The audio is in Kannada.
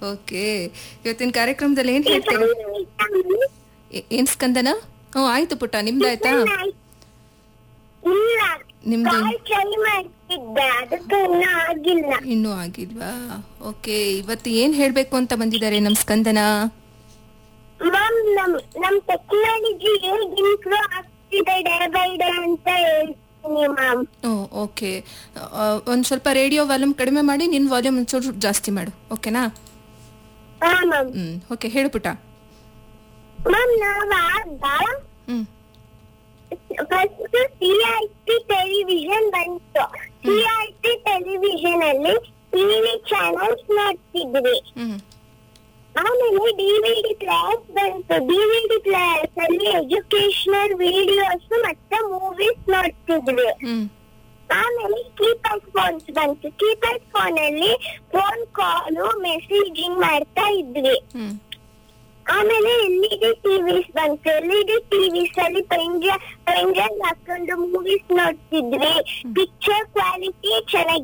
ಓಕೆ ಇವತ್ತಿನ ಕಾರ್ಯಕ್ರಮದಲ್ಲಿ ಏನ್ ಹೇಳ್ತೀರಾ ಏ- ಏನ್ ಸ್ಕಂದನ ಹ್ಞೂ ಆಯ್ತು ಪುಟ್ಟ ನಿಮ್ದಾಯ್ತಾ ಇಲ್ಲ ನಿಮ್ದು ಕಾಲ್ ಟ್ರೈ ಮಾಡ್ತಿದ್ದೆ ಅದಕ್ಕೆ ಇನ್ನೂ ಆಗಿಲ್ಲ ಇನ್ನೂ ಆಗಿಲ್ವಾ ಓಕೆ ಇವತ್ತು ಏನ್ ಹೇಳ್ಬೇಕು ಅಂತ ಬಂದಿದ್ದಾರೆ ನಮ್ ಸ್ಕಂದನ ಮ್ಯಾಮ್ ನಮ್ ನಮ್ ಟೆಕ್ನಾಲಜಿ ಹೇಗೆ ಇಂಪ್ರೂವ್ ಆಗ್ತಿದೆ ಡೇ ಬೈ ಡೇ ಅಂತ ಹೇಳ್ತೀನಿ ಮ್ಯಾಮ್ ಓ ಓಕೆ ಒಂದ್ ಸ್ವಲ್ಪ ರೇಡಿಯೋ ವಾಲ್ಯೂಮ್ ಕಡಿಮೆ ಮಾಡಿ ನಿನ್ ವಾಲ್ಯೂಮ್ ಒಂಚೂರು ಜಾಸ್ತಿ ಮಾಡು ಓಕೆನಾ ಹಾ ಮ್ಯಾಮ್ ಹ್ಮ್ ಓಕೆ ಹೇಳು ಪುಟ್ಟ ಮ್ಯಾಮ್ ನಾವಾಗ hmm first C I T television ಬಂತು ಸಿ ಐ ಟಿ ಟೆಲಿವಿಷನ್ ಅಲ್ಲಿ ಟಿವಿ ಚಾನೆಲ್ಸ್ ನೋಡ್ತಿದ್ವಿ ಹ್ಮ್ ಆಮೇಲೆ ಡಿವಿಡಿ ಪ್ಲೇಯರ್ಸ್ ಬಂತು ಡಿವಿಡಿ ಪ್ಲೇಯರ್ಸ್ ಅಲ್ಲಿ ಎಜುಕೇಶನಲ್ ವಿಡಿಯೋಸ್ ಮತ್ತೆ ಮೂವೀಸ್ ನೋಡ್ತಿದ್ವಿ ಹ್ಮ್ ಆಮೇಲೆ ಕೀಪ್ಯಾಡ್ ಫೋನ್ಸ್ ಬಂತು ಕೀಪ್ಯಾಡ್ ಫೋನ್ ಅಲ್ಲಿ ಫೋನ್ ಕಾಲು ಮೆಸೇಜಿಂಗ್ ಮಾಡ್ತಾ ಇದ್ವಿ ಹ್ಮ್ ಆಮೇಲೆ ಎಲ್ ಇ ಡಿ ಟಿವಿಸ್ ಬಂತು ಎಲ್ ಇ ಡಿ ಟಿವಿಸ್ ಅಲ್ಲಿ ಪೆಂಜ ಪೆಂಜನ್ ಹಾಕೊಂಡು ಮೂವೀಸ್ ನೋಡ್ತಿದ್ವಿ ಪಿಕ್ಚರ್ ಕ್ವಾಲಿಟಿ ಚೆನ್ನಾಗಿ